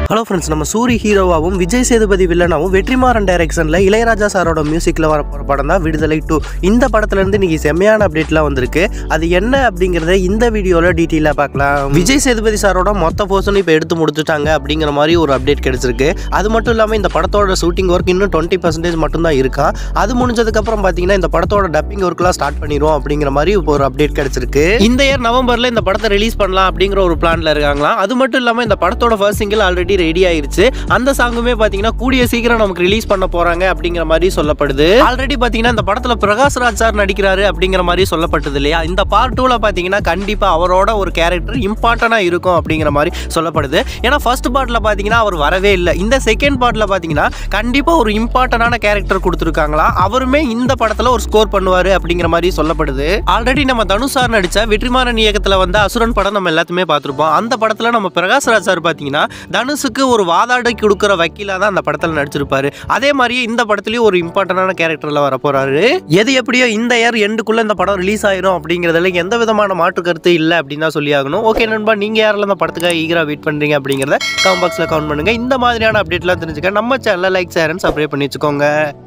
hello friends நம்ம சூரி ஹீரோவாகவும் விஜய் சேதுபதி வில்லனாவும் வெற்றிமாறன் டைரக்ஷனில் இளையராஜா சாரோட மியூசிக்கில் வர போகிற படம் தான் விடுதலை டூ இந்த படத்துல இருந்து இன்னைக்கு செம்மையான அப்டேட்லாம் வந்திருக்கு அது என்ன அப்படிங்கிறத இந்த வீடியோவில் டீட்டெயிலாக பார்க்கலாம் விஜய் சேதுபதி சாரோட மொத்த போர்ஷனும் இப்போ எடுத்து முடிச்சுட்டாங்க அப்படிங்கிற மாதிரி ஒரு அப்டேட் கிடைச்சிருக்கு அது மட்டும் இல்லாமல் இந்த படத்தோட ஷூட்டிங் ஒர்க் இன்னும் டுவெண்ட்டி பர்சன்டேஜ் மட்டும்தான் இருக்கா அது முடிஞ்சதுக்கப்புறம் பார்த்தீங்கன்னா இந்த படத்தோட டப்பிங் ஒர்க்லாம் ஸ்டார்ட் பண்ணிடுவோம் அப்படிங்கிற மாதிரி இப்போ ஒரு அப்டேட் கிடைச்சிருக்கு இந்த இயர் நவம்பரில் இந்த படத்தை ரிலீஸ் பண்ணலாம் அப்படிங்கிற ஒரு பிளான்ல இருக்காங்களாம் அது மட்டும் இல்லாமல் இந்த படத்தோட ஃபர்ஸ்ட் சிங்கிள் ஆல்ரெடி ரெடி ஆயிருச்சு அந்த சாங்குமே பார்த்தீங்கன்னா கூடிய சீக்கிரம் நமக்கு ரிலீஸ் பண்ண போறாங்க அப்படிங்கிற மாதிரி சொல்லப்படுது ஆல்ரெடி பார்த்தீங்கன்னா இந்த படத்துல பிரகாஷ் ராஜ் சார் நடிக்கிறாரு அப்படிங்கிற மாதிரி சொல்லப்பட்டது இல்லையா இந்த பார்ட் டூல பார்த்தீங்கன்னா கண்டிப்பா அவரோட ஒரு கேரக்டர் இம்பார்ட்டண்டா இருக்கும் அப்படிங்கிற மாதிரி சொல்லப்படுது ஏன்னா ஃபர்ஸ்ட் பார்ட்ல பார்த்தீங்கன்னா அவர் வரவே இல்லை இந்த செகண்ட் பார்ட்ல பார்த்தீங்கன்னா கண்டிப்பா ஒரு இம்பார்ட்டன்டான கேரக்டர் கொடுத்துருக்காங்களா அவருமே இந்த படத்துல ஒரு ஸ்கோர் பண்ணுவாரு அப்படிங்கிற மாதிரி சொல்லப்படுது ஆல்ரெடி நம்ம தனுஷ் சார் நடிச்ச வெற்றிமாறன் இயக்கத்துல வந்த அசுரன் படம் நம்ம எல்லாத்துமே பார்த்திருப்போம் அந்த படத்துல நம்ம பிரகாஷ் ராஜ் சார் பார்த்தீங்கன்னா தனுஷுக்கு ஒரு வாதாடி கொடுக்குற வக்கீலா தான் அந்த படத்துல நடிச்சிருப்பாரு அதே மாதிரியே இந்த படத்துலயும் ஒரு இம்பார்ட்டன்டான கேரக்டர்ல வர போறாரு எது எப்படியோ இந்த இயர் எண்டுக்குள்ள இந்த படம் ரிலீஸ் ஆயிரும் அப்படிங்கிறதுல எந்த விதமான மாற்று கருத்து இல்லை அப்படின்னு தான் சொல்லி ஆகணும் ஓகே நண்பா நீங்க யாரெல்லாம் இந்த படத்துக்காக ஈகரா வெயிட் பண்றீங்க அப்படிங்கிறத கமெண்ட் பாக்ஸ்ல கவுண்ட் பண்ணுங்க இந்த மாதிரியான அப்டேட்லாம் தெரிஞ்சுக்க நம்ம சேனலை லைக் ஷேர் அண்ட் சப்ஸ்கிரைப் பண்ணி வச்சுக்கோங்க